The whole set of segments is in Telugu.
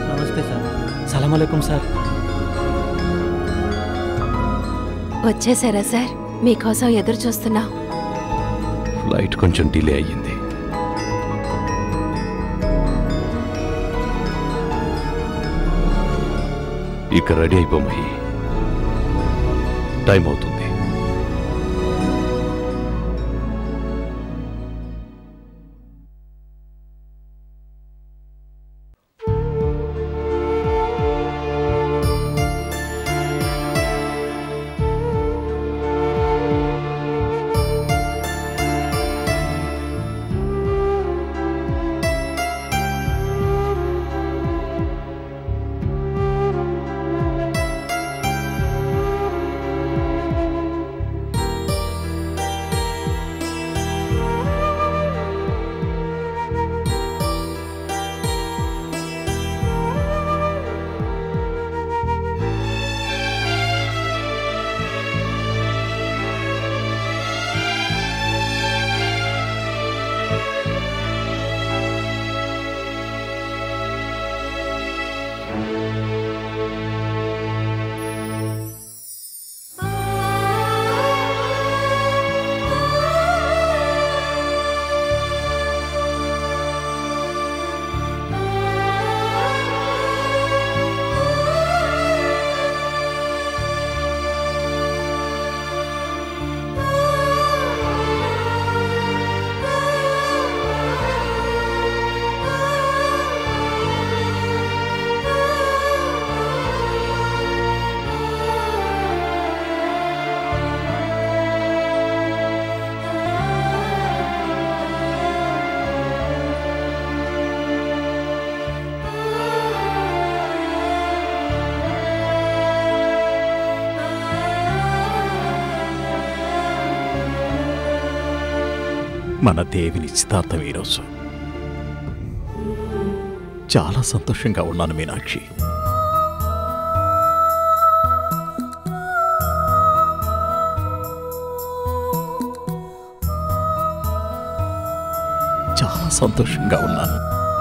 నమస్తే సార్ సలాం అలైకుం సార్ వచ్చేసారా సార్ మీకోసం ఎదురు చూస్తున్నాం ఫ్లైట్ కొంచెం డిలే అయ్యింది ఇక రెడీ అయిపోమయ్యి టైం అవుతుంది మన దేవి నిశ్చితార్థం ఈరోజు చాలా సంతోషంగా ఉన్నాను మీనాక్షి చాలా సంతోషంగా ఉన్నాను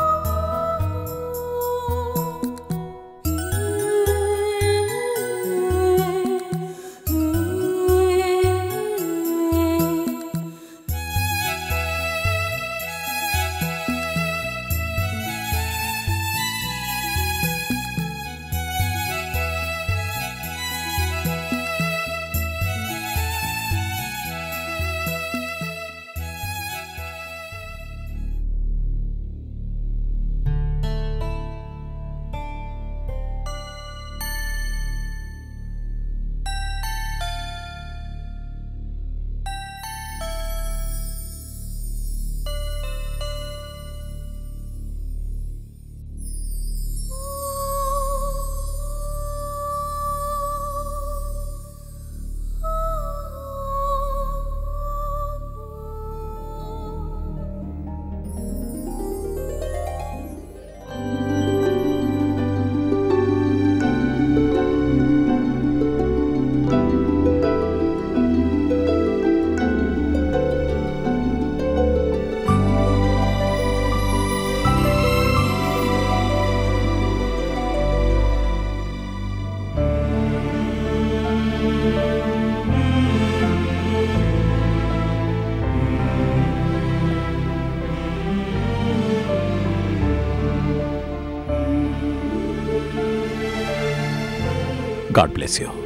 god bless you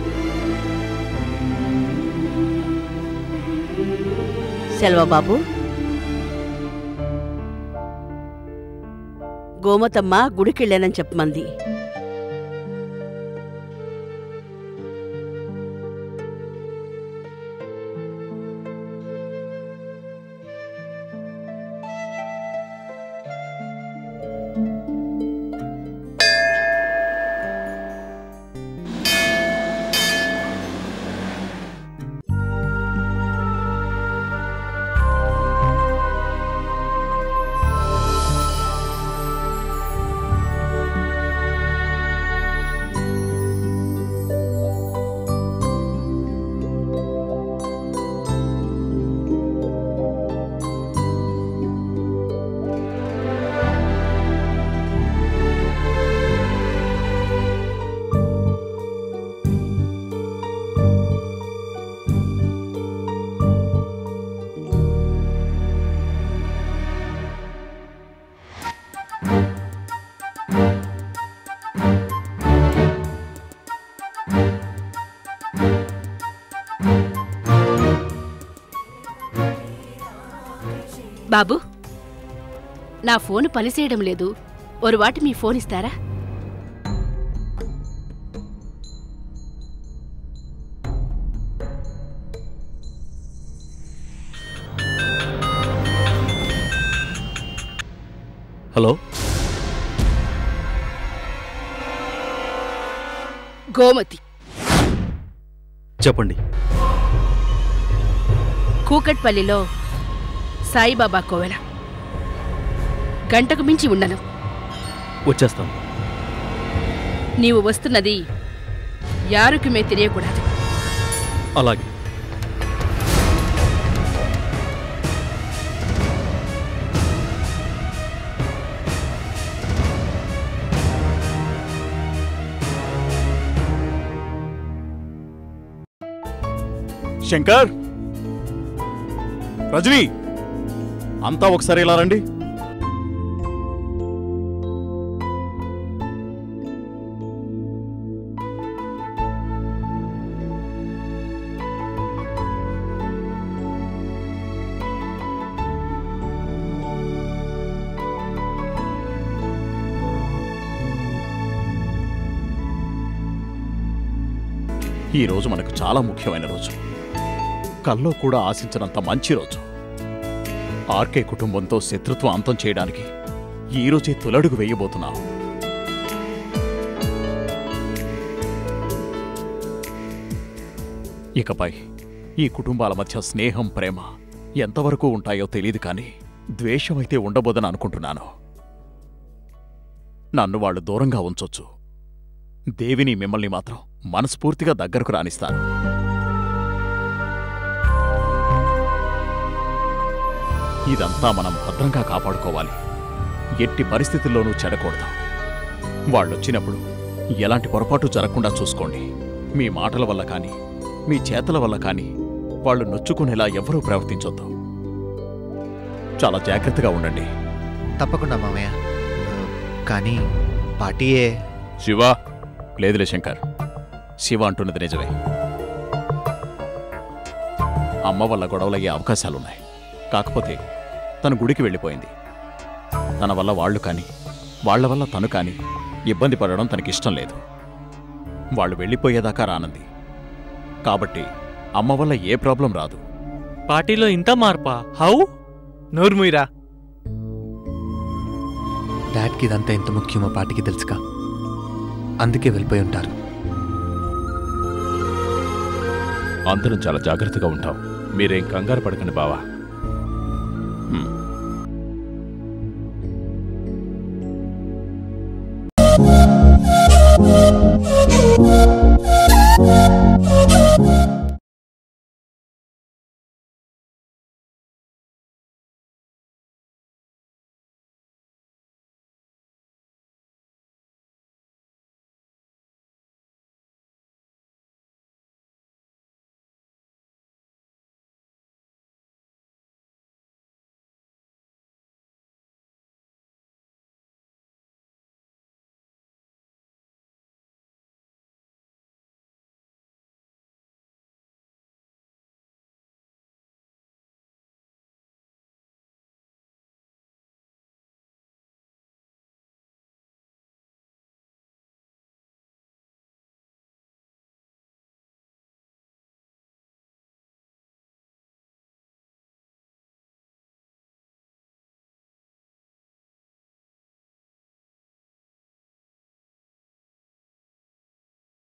Selvababu Gomathamma గుడికెళ్ళానని చెప్పమంది బాబు నా ఫోన్ పనిచేయడం లేదు ஒரு వాటి మీ ఫోన్ ఇస్తారా హలో గోమతి చెప్పండి కూకట్పల్లిలో సాయిబాబా కోవెల గంటకు మించి ఉండను వచ్చేస్తాను నీవు వస్తున్నది యారుకుమే తెలియకూడదు అలాగే శంకర్ రజనీ అంతా ఒకసారి ఇలా రండి ఈ రోజు మనకు చాలా ముఖ్యమైన రోజు కల్లో కూడా ఆశించినంత మంచి రోజు ఆర్కే కుటుంబంతో శత్రుత్వం అంతం చేయడానికి ఈ రోజే తొలడుగు వేయబోతున్నాం ఇకపై ఈ కుటుంబాల మధ్య స్నేహం ప్రేమ ఎంతవరకు ఉంటాయో తెలియదు కానీ ద్వేషమైతే ఉండబోదని అనుకుంటున్నాను నన్ను వాళ్ళు దూరంగా ఉంచొచ్చు దేవిని మిమ్మల్ని మాత్రం మనస్ఫూర్తిగా దగ్గరకు రానిస్తాను ఇదంతా మనం భద్రంగా కాపాడుకోవాలి ఎట్టి పరిస్థితుల్లోనూ చెడకూడదు వాళ్ళొచ్చినప్పుడు ఎలాంటి పొరపాటు జరగకుండా చూసుకోండి మీ మాటల వల్ల కానీ మీ చేతల వల్ల కానీ వాళ్ళు నొచ్చుకునేలా ఎవరూ ప్రవర్తించొద్దు చాలా జాగ్రత్తగా ఉండండి తప్పకుండా మామయ్య ఆ, కానీ పార్టీయే శివ లేదులే శంకర్ శివ అంటున్నది నిజమే అమ్మ వల్ల గొడవలయ్యే అవకాశాలున్నాయి కాకపోతే తను గుడికి వెళ్ళిపోయింది తన వల్ల వాళ్ళు కానీ వాళ్ళ వల్ల తను కానీ ఇబ్బంది పడడం తనకిష్టం లేదు వాళ్ళు వెళ్ళిపోయేదాకా రానంది కాబట్టి అమ్మ వల్ల ఏ ప్రాబ్లం రాదు పార్టీలో ఇంత మార్పా హౌ నోర్ముయిరా డాడ్కి ఇదంతా ఎంత ముఖ్యమో పార్టీకి తెలుసుగా అందుకే వెళ్ళిపోయి ఉంటారు అందరం చాలా జాగ్రత్తగా ఉంటాం మీరేం కంగారు పడకండి బావా హ్మ్.